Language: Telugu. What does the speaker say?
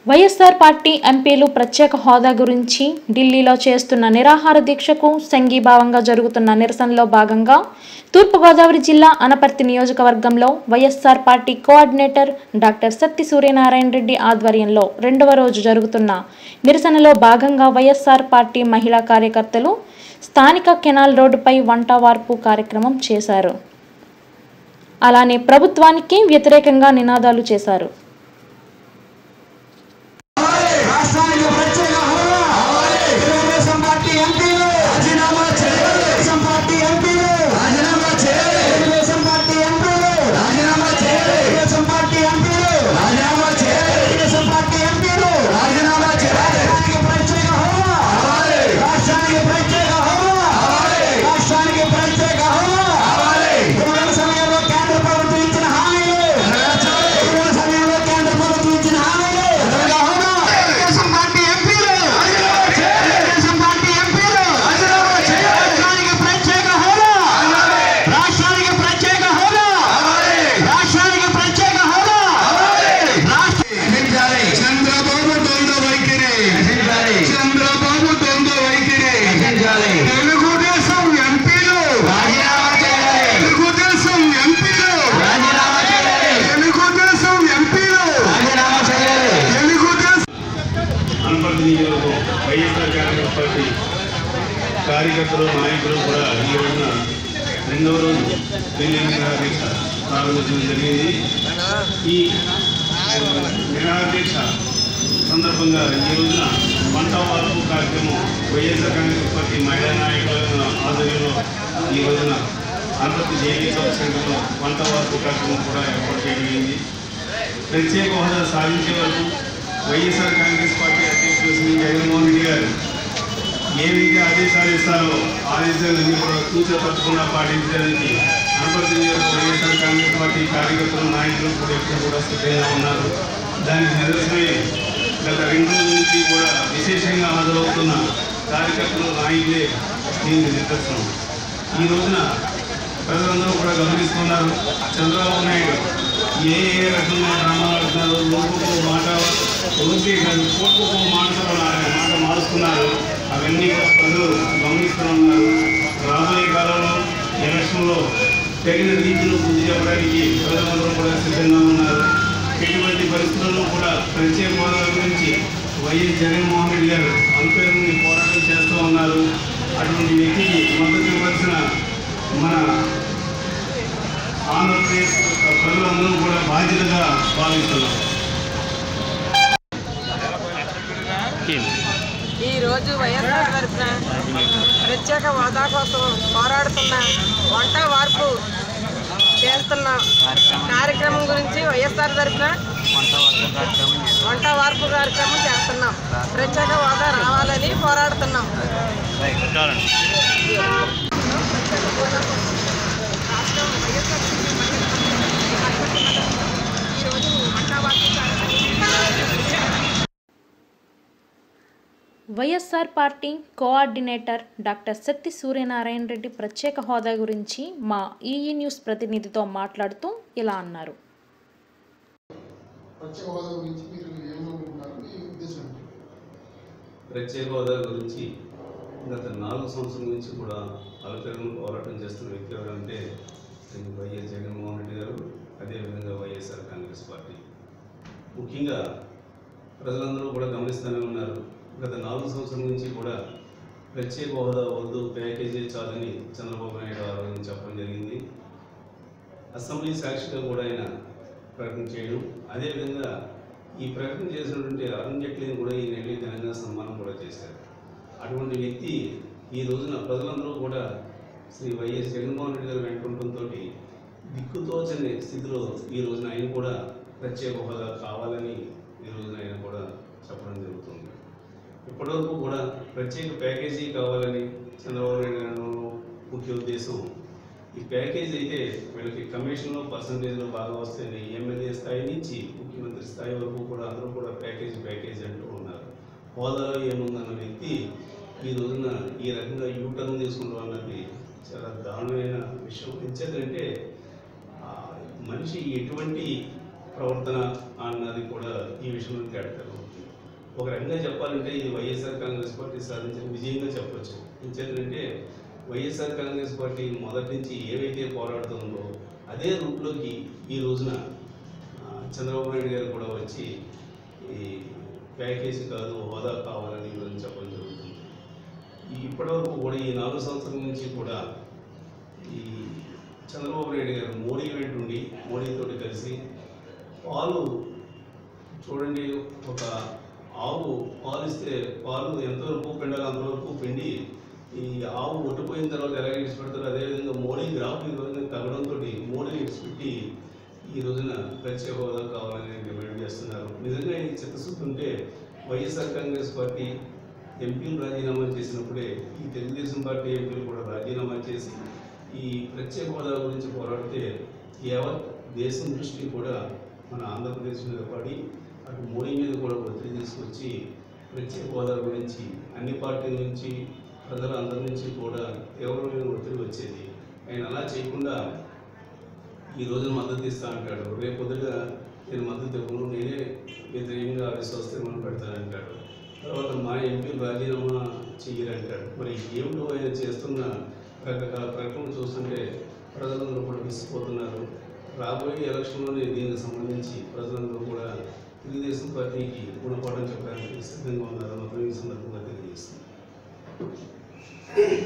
వైఎస్ఆర్ పార్టీ ఎంపీలు ప్రత్యేక హోదా గురించి ఢిల్లీలో చేస్తున్న నిరాహార దీక్షకు సంఘీభావంగా జరుగుతున్న నిరసనలో భాగంగా తూర్పుగోదావరి జిల్లా అనపర్తి నియోజకవర్గంలో YSR party coordinator doctor Satti Suryanarayana Reddy ఆధ్వర్యంలో రెండవ రోజు జరుగుతున్న నిరసనలో భాగంగా వైఎస్ఆర్ పార్టీ మహిళా కార్యకర్తలు స్థానిక కెనాల్ రోడ్డుపై వంట వార్పు కార్యక్రమం చేశారు అలానే ప్రభుత్వానికి వ్యతిరేకంగా నినాదాలు చేశారు రాష్ట్రానికి ప్రత్యేక హోదా తెలుగుదేశం పార్టీ ఎంపీలు రాజీనామా చేయాలి తెలుగుదేశం పార్టీ ఎంపీలు రాజీనామా చేయాలి తెలుగుదేశం పార్టీ ఎంపీలు రాజీనామా చేయాలి తెలుగుదేశం పార్టీ ఎంపీలు రాజీనామా చేయాలి తెలుగుదేశం పార్టీ ఎంపీలు రాజీనామా చేయాలి రాష్ట్రానికి ప్రత్యేక హోదా రాష్ట్రానికి ప్రత్యేక హోదా రాష్ట్రానికి ప్రత్యేక హోదా ఇటీవల సమయంలో కేంద్ర ప్రభుత్వం ఇచ్చిన హామీలు ఇటీవల సమయంలో కేంద్ర ప్రభుత్వం ఇచ్చిన హామీలు తెలుగుదేశం పార్టీ ఎంపీలు తెలుగుదేశం పార్టీ ఎంపీలు రాష్ట్రానికి ప్రత్యేక హోదా రాష్ట్రానికి ప్రత్యేక హోదా రాష్ట్రానికి ప్రత్యేక హోదా చంద్రబాబు దొంగ వైఖరి చంద్రబాబు దొంగ వైఖరి తెలుగుదేశం ఎంపీలు తెలుగుదేశం ఎంపీలు తెలుగుదేశం ఎంపీలు తెలుగుదేశం అనపర్తి నియోజకవర్గం వైఎస్ఆర్ కాంగ్రెస్ పార్టీ కార్యకర్తలు నాయకులు కూడా ఈ రోజున రెండవ రోజు ఢిల్లీ నిరాహార దీక్ష ప్రారంభించడం జరిగింది ఈ ఆ, నిరాహార దీక్ష సందర్భంగా ఈ రోజున వంట వార్పు కార్యక్రమం వైఎస్ఆర్ కాంగ్రెస్ పార్టీ మహిళా నాయకుల ఆధ్వర్యంలో ఈ రోజున అనపర్తి జేడీ చౌక్ సెంటర్లో వంట వార్పు కార్యక్రమం కూడా ఏర్పాటు చేయగలిగింది ప్రత్యేక హోదా సాధించే వరకు వైఎస్ఆర్ కాంగ్రెస్ పార్టీ అధ్యక్షులు శ్రీ జగన్మోహన్ రెడ్డి గారు ఏవైతే ఆదేశాలు ఇస్తారో ఆదేశాలన్నీ కూడా కూర్చో తప్పకుండా పాటించడానికి అనపర్తి నియోజకవర్గ వైఎస్ఆర్ కాంగ్రెస్ పార్టీ కార్యకర్తలు నాయకులు కూడా ఎప్పుడు కూడా సిద్ధంగా ఉన్నారు దానికి నిదర్శనమే గత రెండు రోజుల నుంచి కూడా విశేషంగా హాజరవుతున్న కార్యకర్తలు నాయకులే దీనికి నిదర్శనం ఈ రోజున ప్రజలందరూ కూడా గమనిస్తున్నారు చంద్రబాబు నాయుడు ఏ ఏ రకంగా డ్రామాలు ఆడుతున్నారు లోపుకు మాట రోజు కాదు కోర్టుకు మాటలు మాట మారుస్తున్నారు అవన్నీ కూడా ప్రజలు గమనిస్తూ ఉన్నారు రాబోయే కాలంలో ఎలక్షన్లో తగిన రీతిలో బుద్ధి చెప్పడానికి ప్రజలందరూ కూడా సిద్ధంగా ఉన్నారు ఎటువంటి పరిస్థితుల్లో కూడా ప్రత్యేక హోదా గురించి వైఎస్ జగన్మోహన్ రెడ్డి గారు అనుపేరుని పోరాటం చేస్తూ ఉన్నారు అటువంటి వ్యక్తికి మద్దతు ఇవ్వాల్సిన మన ఆంధ్రప్రదేశ్ ప్రజలందరూ కూడా బాధ్యతగా భావిస్తున్నాం ఈ రోజు వైఎస్ఆర్ తరఫున ప్రత్యేక హోదా కోసం పోరాడుతున్న వంట వార్పు చేస్తున్న కార్యక్రమం గురించి వైఎస్ఆర్ తరఫున వంట వార్పు కార్యక్రమం చేస్తున్నాం ప్రత్యేక హోదా రావాలని పోరాడుతున్నాం రాష్ట్రం వైఎస్ఆర్ ఈరోజు వంట వార్పు YSR party coordinator doctor Satti Suryanarayana Reddy ప్రత్యేక హోదా గురించి మా ఈఈ న్యూస్ ప్రతినిధితో మాట్లాడుతూ ఇలా అన్నారు ప్రత్యేక హోదా గురించి మీరు ఏమనుకుంటున్నారు మీ ఉద్దేశం ఏంటి? ప్రత్యేక హోదా గురించి గత నాలుగు సంవత్సరాల నుంచి కూడా అలకలను పోరాటం చేస్తున్న వ్యక్తి ఎవరంటే శ్రీ వైఎస్ జగన్మోహన్ రెడ్డి గారు అదేవిధంగా వైఎస్ఆర్ కాంగ్రెస్ పార్టీ ముఖ్యంగా ప్రజలందరూ కూడా గమనిస్తూనే ఉన్నారు గత నాలుగు సంవత్సరాల నుంచి కూడా ప్రత్యేక హోదా వద్దు ప్యాకేజీ చాలని చంద్రబాబు నాయుడు ఆ రోజు చెప్పడం జరిగింది అసెంబ్లీ సాక్షిగా కూడా ఆయన ప్రకటన చేయడం అదేవిధంగా ఈ ప్రకటన చేసినటువంటి అరుణ్ జైట్లీని కూడా ఈ నెల్లి తెలంగాణ సన్మానం కూడా చేశారు అటువంటి వ్యక్తి ఈ రోజున ప్రజలందరూ కూడా శ్రీ వైఎస్ జగన్మోహన్ రెడ్డి గారు వెంటుండటంతో దిక్కుతోచని స్థితిలో ఈ రోజున ఆయన కూడా ప్రత్యేక హోదా కావాలని ఈ రోజున ఆయన కూడా చెప్పడం జరుగుతుంది ఇప్పటివరకు కూడా ప్రత్యేక ప్యాకేజీ కావాలని చంద్రబాబు నాయుడు గారు ముఖ్య ఉద్దేశం ఈ ప్యాకేజ్ అయితే వీళ్ళకి కమిషన్లో పర్సంటేజ్లో బాగా వస్తాయని ఎమ్మెల్యే స్థాయి నుంచి ముఖ్యమంత్రి స్థాయి వరకు కూడా అందరూ కూడా ప్యాకేజ్ ప్యాకేజ్ అంటూ ఉన్నారు హోదాలో ఏముందన్న వ్యక్తి ఈ రోజున ఈ రకంగా యూటర్న్ తీసుకుంటాం అన్నది చాలా దారుణమైన విషయం ఎందుకంటే మనిషి ఎటువంటి ప్రవర్తన అన్నది కూడా ఈ విషయంలో తేడతారు ఒక రకంగా చెప్పాలంటే ఇది వైఎస్ఆర్ కాంగ్రెస్ పార్టీ సాధించిన విజయంగా చెప్పొచ్చు ఎందుకంటే వైఎస్ఆర్ కాంగ్రెస్ పార్టీ మొదటి నుంచి ఏవైతే పోరాడుతుందో అదే రూట్లోకి ఈ రోజున ఆ, చంద్రబాబు నాయుడు గారు కూడా వచ్చి ఈ ప్యాకేజీ కాదు హోదా కావాలని ఈరోజు చెప్పడం జరుగుతుంది ఈ ఇప్పటివరకు కూడా ఈ నాలుగు సంవత్సరాల నుంచి కూడా ఈ చంద్రబాబు నాయుడు గారు మోడీ వెంట ఉండి మోడీతోటి కలిసి పాలు చూడండి ఒక ఆవు పాలు ఇస్తే పాలు ఎంతవరకు పిండాలి అంతవరకు పిండి ఈ ఆవు ఒట్టిపోయిన తర్వాత ఎలా ఇడిచిపెడతారో అదేవిధంగా మోడీ గ్రాఫ్ ఈ రోజున తగ్గడంతో మోడీని ఇడిచిపెట్టి ఈ రోజున ప్రత్యేక హోదా కావాలని డిమాండ్ చేస్తున్నారు నిజంగా ఈ చిత్తశుద్ధి ఉంటే వైఎస్ఆర్ కాంగ్రెస్ పార్టీ ఎంపీలు రాజీనామా చేసినప్పుడే ఈ తెలుగుదేశం పార్టీ ఎంపీలు కూడా రాజీనామా చేసి ఈ ప్రత్యేక హోదా గురించి పోరాడితే యావత్ దేశం దృష్టి కూడా మన ఆంధ్రప్రదేశ్ మీద పడి అటు మోడీ మీద కూడా ఒత్తిడి తీసుకొచ్చి ప్రత్యేక హోదా గురించి అన్ని పార్టీల నుంచి ప్రజలందరి నుంచి కూడా తీవ్రమైన ఒత్తిడి వచ్చేది ఆయన అలా చేయకుండా ఈ రోజున మద్దతు ఇస్తా అంటాడు రేపు పొద్దుట నేను మద్దతు ఇవ్వను నేనే వ్యతిరేకంగా అవిశ్వాస తీర్మానం పెడతానంటాడు తర్వాత మా ఎంపీలు రాజీనామా చెయ్యరంటాడు మరి ఏమిటో ఆయన చేస్తున్న రకరకాల ప్రకటనలు చూస్తుంటే ప్రజలందరూ కూడా విసిపోతున్నారు రాబోయే ఎలక్షన్లోనే దీనికి సంబంధించి ప్రజలందరూ కూడా తెలుగుదేశం పార్టీకి గుణపాఠం చెప్పడానికి సిద్ధంగా ఉన్నారని మాత్రం ఈ సందర్భంగా తెలియజేస్తుంది